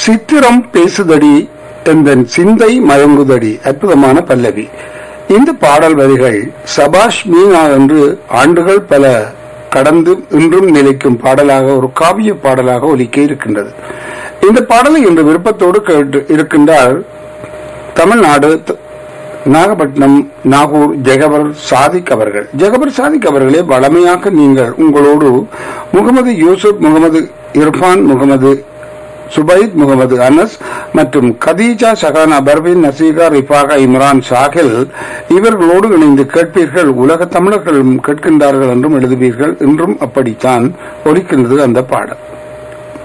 சித்திரம் பேசுதடி எந்தன் சிந்தை மயங்குதடி அற்புதமான பல்லவி இந்த பாடல் வரிகள் சபாஷ் மீனா என்று ஆண்டுகள் பல கடந்து இன்றும் நிலைக்கும் பாடலாக ஒரு காவிய பாடலாக ஒலிக்க இருக்கின்றது இந்த பாடலை இன்று விருப்பத்தோடு கேட்டு இருக்கின்றார் தமிழ்நாடு த- நாகப்பட்டினம் நாகூர் ஜெகபர் சாதிக் அவர்கள் ஜெகபர் சாதிக் அவர்களே வளமையாக நீங்கள் உங்களோடு முகமது யூசுப் முகமது இர்ஃபான் முகமது சுபைத் முகமது அனஸ் மற்றும் கதீஜா சகானா பர்வீன் நசீகா ரிஃபாகா இம்ரான் சாஹில் இவர்களோடு இணைந்து கேட்பீர்கள் உலக தமிழர்களும் கேட்கின்றார்கள் என்றும் எழுதுவீர்கள் இன்றும் அப்படித்தான் ஒலிக்கின்றது அந்த பாடல்